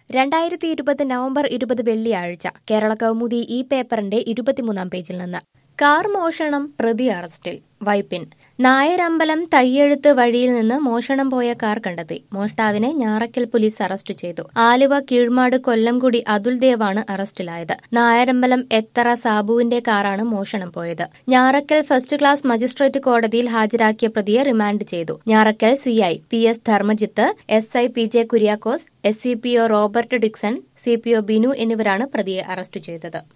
രണ്ടായിരത്തി ഇരുപത് നവംബർ ഇരുപത് വെള്ളിയാഴ്ച കേരള കൗമുദി ഈ പേപ്പറിന്റെ ഇരുപത്തിമൂന്നാം പേജിൽ നിന്ന് കാർ മോഷണം പ്രതി അറസ്റ്റിൽ വൈപ്പിൻ നായരമ്പലം തയ്യെഴുത്ത് വഴിയിൽ നിന്ന് മോഷണം പോയ കാർ കണ്ടെത്തി മോഷ്ടാവിനെ ഞാറക്കൽ പോലീസ് അറസ്റ്റ് ചെയ്തു ആലുവ കീഴ്മാട് കൊല്ലംകുടി അതുൽ ദേവാണ് അറസ്റ്റിലായത് നായരമ്പലം എത്തറ സാബുവിന്റെ കാറാണ് മോഷണം പോയത് ഞാറക്കൽ ഫസ്റ്റ് ക്ലാസ് മജിസ്ട്രേറ്റ് കോടതിയിൽ ഹാജരാക്കിയ പ്രതിയെ റിമാൻഡ് ചെയ്തു Njarakkal CI P S Dharmajith S I P J Kuriakose S C P O Robert Dixon C P O Binu എന്നിവരാണ് പ്രതിയെ അറസ്റ്റ് ചെയ്തത്